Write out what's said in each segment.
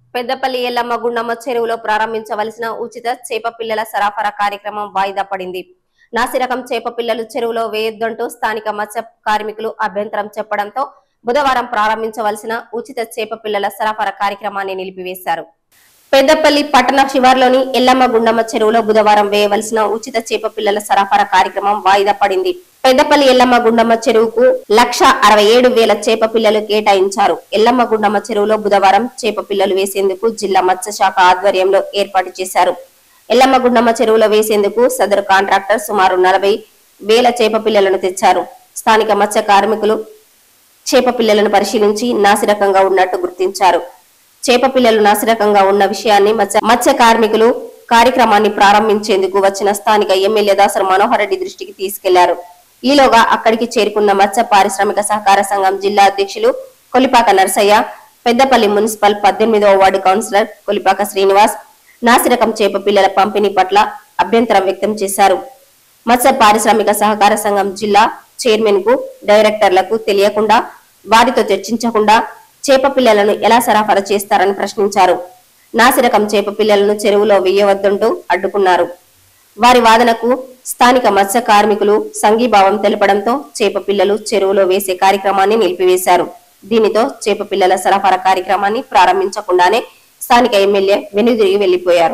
పెద్దపల్లి ఎల్లమ్మ గుండమ్మ చెరువులో ప్రారంభించవలసిన ఉచిత చేప పిల్లల సరఫరా కార్యక్రమం వాయిదా పడింది నాసిరకం చేప పిల్లలు చెరువులో వేయొద్దంటూ స్థానిక మత్స్య కార్మికులు అభ్యంతరం చెప్పడంతో బుధవారం ప్రారంభించవలసిన ఉచిత చేప పిల్లల సరఫరా కార్యక్రమాన్ని నిలిపివేశారు పెద్దపల్లి పట్టణ శివార్లోని ఎల్లమ్మ గుండమ్మ చెరువులో బుధవారం వేయవలసిన ఉచిత చేప పిల్లల సరఫరా కార్యక్రమం వాయిదా పడింది పెద్దపల్లి ఎల్లమ్మ గుండమ్మ చెరువుకు లక్ష అరవై ఏడు వేల చేప పిల్లలు కేటాయించారు ఎల్లమ్మ గుండమ్మ చెరువులో బుధవారం చేప పిల్లలు వేసేందుకు జిల్లా మత్స్య శాఖ ఆధ్వర్యంలో ఏర్పాటు చేశారు ఎల్లమ్మ గుండమ్మ చెరువులో వేసేందుకు సదరు కాంట్రాక్టర్ సుమారు నలభై వేల చేప పిల్లలను తెచ్చారు స్థానిక మత్స్య కార్మికులు చేప పిల్లలను పరిశీలించి నాసిరకంగా ఉన్నట్టు గుర్తించారు చేప పిల్లలు నాసిరకంగా ఉన్న విషయాన్ని మత్స్య మత్స్య కార్మికులు కార్యక్రమాన్ని ప్రారంభించేందుకు వచ్చిన స్థానిక ఎమ్మెల్యే దాసరి మనోహర్ రెడ్డి దృష్టికి తీసుకెళ్లారు ఈలోగా అక్కడికి చేరుకున్న మత్స్య పారిశ్రామిక సహకార సంఘం జిల్లా అధ్యక్షులు కొలిపాక నరసయ్య పెద్దపల్లి మున్సిపల్ పద్దెనిమిదవ వార్డు కౌన్సిలర్ కొలిపాక శ్రీనివాస్ నాసిరకం చేప పిల్లల పంపిణీ పట్ల అభ్యంతరం వ్యక్తం చేశారు మత్స్య పారిశ్రామిక సహకార సంఘం జిల్లా చైర్మన్ కు డైరెక్టర్లకు తెలియకుండా వారితో చర్చించకుండా చేప పిల్లలను ఎలా సరఫరా చేస్తారని ప్రశ్నించారు నాసిరకం చేప పిల్లలను చెరువులో వేయవద్దంటూ అడ్డుకున్నారు వారి వాదనకు స్థానిక మత్స్య కార్మికులు సంఘీభావం తెలపడంతో చేప పిల్లలు చెరువులో వేసే కార్యక్రమాన్ని నిలిపివేశారు దీనితో చేప పిల్లల సరఫరా కార్యక్రమాన్ని ప్రారంభించకుండానే స్థానిక ఎమ్మెల్యే వెనుదిరిగి వెళ్లిపోయారు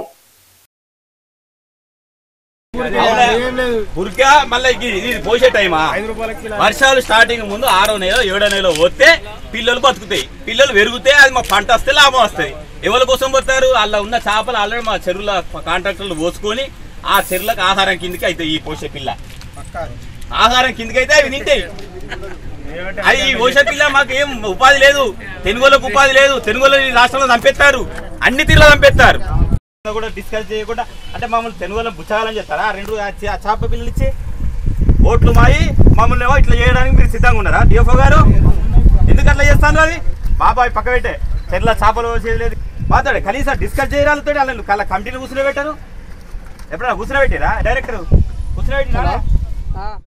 ఉరికా మళ్ళీ ఇది ఇది పోసే టైమా వర్షాలు స్టార్టింగ్ ముందు ఆరో నెల ఏడో నెల పోతే పిల్లలు బతుకుతాయి పిల్లలు పెరుగుతాయి అది మా పంట వస్తే లాభం వస్తుంది ఎవరి కోసం పోతారు అలా ఉన్న చేపలు ఆల్రెడీ మా చెరువుల కాంట్రాక్టర్లు పోసుకొని ఆ చెరువులకు ఆహారం కిందకి అయితే ఈ పోసే పిల్ల ఆహారం కిందకి అయితే అవి తింటాయి అది ఈ పోసే పిల్ల మాకు ఏం ఉపాధి లేదు తెలుగులకు ఉపాధి లేదు తెలుగులో ఈ రాష్ట్రంలో చంపేస్తారు అన్ని తీరులో చంపేస్తారు కూడా డిస్కస్ చేయకుండా అంటే మమ్మల్ని తెలుగులో బుచ్చాలని చెప్తారా ఆ రెండు ఆ చే- ఆ చేప పిల్లలు ఇచ్చి ఓట్లు మాయి మమ్మల్ని ఏమో ఇట్లా చేయడానికి మీరు సిద్ధంగా ఉన్నారా డిఎఫ్ఓ గారు ఎందుకు అట్లా చేస్తాను అది బాబాయ్ పక్క పెట్టే చెట్ల చేపలు చేయలేదు మాట్లాడే కనీసం డిస్కస్ చేయరాలతో వాళ్ళ కమిటీలు కూర్చుని పెట్టారు ఎప్పుడైనా కూర్చుని పెట్టారా డైరెక్టర్ కూర్చుని పెట్టినా